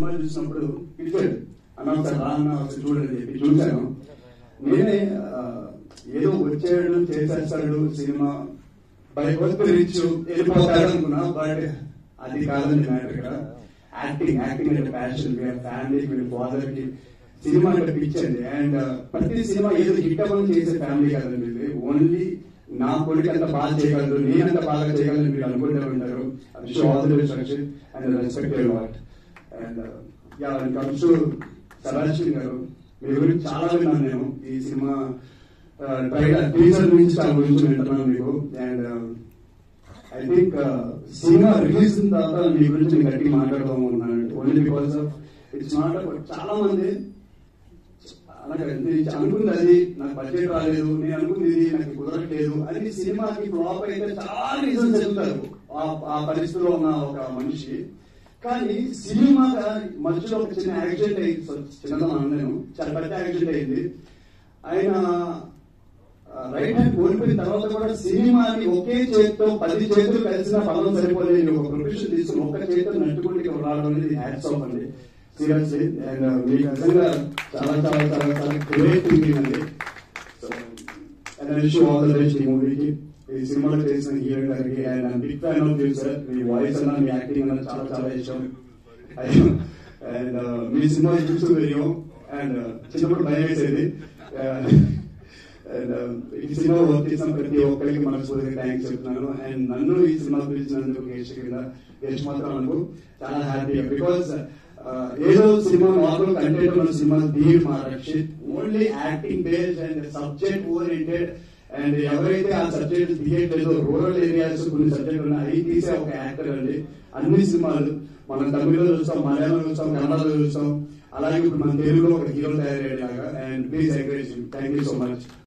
cinema చూసినప్పుడు పిలిచాడు అన్న ఒకసారి రా అన్న ఒకసారి చూడని చెప్పి చూశాను నేనే ఆ, ఏదో వచ్చాడు చేసేస్తాడు సినిమా బై వర్క్ రిచ్ వెళ్ళిపోతాడు అనుకున్నా బట్ అది కాదండి మ్యాటర్ ఇక్కడ యాక్టింగ్ యాక్టింగ్ అంటే ప్యాషన్ వీళ్ళ ఫ్యామిలీ వీళ్ళ ఫాదర్ కి సినిమా అంటే పిచ్చండి అండ్ ప్రతి సినిమా ఏదో హిట్ అవ్వని చేసే ఫ్యామిలీ కదండి ఇది ఓన్లీ నా కొడుకు ఎంత బాగా చేయగలరు నేనంత బాగా చేయగలను మీరు అనుకుంటూ ఉంటారు అది show all the best Rakshit and respect your what and yeah and comes to Sadashiv గారు మీ గురించి చాలా విన్నాను నేను ఈ సినిమా ట్రైలర్ టీజర్ నుంచి చాలా గురించి వింటున్నాను మీకు and I think cinema release తర్వాత మీ గురించి నేను గట్టి మాట్లాడదాం ఉన్నాను only because of it's not about చాలా మంది అలాగే నేను అనుకుంది అది నాకు బడ్జెట్ రాలేదు నేను అనుకుంది ఇది నాకు కుదరట్లేదు అది సినిమాకి ఫ్లాప్ అయితే చాలా రీజన్స్ చెప్తారు ఆ- ఆ పరిస్థితిలో ఉన్న ఒక మనిషి కానీ సినిమా మధ్యలో ఒక చిన్న యాక్సిడెంట్ అయింది చిన్నదా నేను చాలా పెద్ద యాక్సిడెంట్ అయింది ఆయన రైట్ హ్యాండ్ కోల్పోయిన తర్వాత కూడా సినిమాని ఒకే చేతితో పది చేతులు కలిసిన ఫలం సరిపోలేదు ఒక ప్రొఫెషన్ తీసుకుని ఒక్క చేతితో నట్టుకుంటే ఇక్కడ రావడం అనేది హ్యాట్స్ ఆఫ్ అండి సీరియస్లీ అండ్ మీకు నిజంగా చాలా చాలా చాలా చాలా గ్రేట్ థింకింగ్ అండి so and I wish all the best ఈ మూవీకి ఈ సినిమాలో చేసిన హీరో గారికి and big fan of you sir మీ వాయిస్ అన్న మీ యాక్టింగ్ అన్న చాలా చాలా ఇష్టం అండ్ మీ సినిమా చూస్తూ వీడియో అండ్ చిన్నప్పుడు భయం వేసేది అండ్ ఈ సినిమా వర్క్ చేసిన ప్రతి ఒక్కరికి మనస్ఫూర్తిగా థ్యాంక్స్ చెప్తున్నాను అండ్ నన్ను ఈ సినిమా పిలిచినందుకు గెస్ట్ కింద గెస్ట్ మాత్రం నాకు చాలా హ్యాపీగా బికాస్ ఏదో సినిమా నార్మల్ కంటెంట్ ఉన్న సినిమా ధీర్ మా Rakshit only acting based and subject oriented and ఎవరైతే ఆ సబ్జెక్ట్ తీయట్లేదో రూరల్ ఏరియాస్ కొన్ని సబ్జెక్ట్ ఉన్నాయి అవి తీసే ఒక యాక్టర్ అండి అన్ని సినిమాలు మనం తమిళలో చూస్తాం మలయాళంలో చూస్తాం కన్నడలో చూస్తాం అలాగే ఇప్పుడు మన తెలుగులో ఒక హీరో తయారయ్యేలాగా and please encourage thank you so much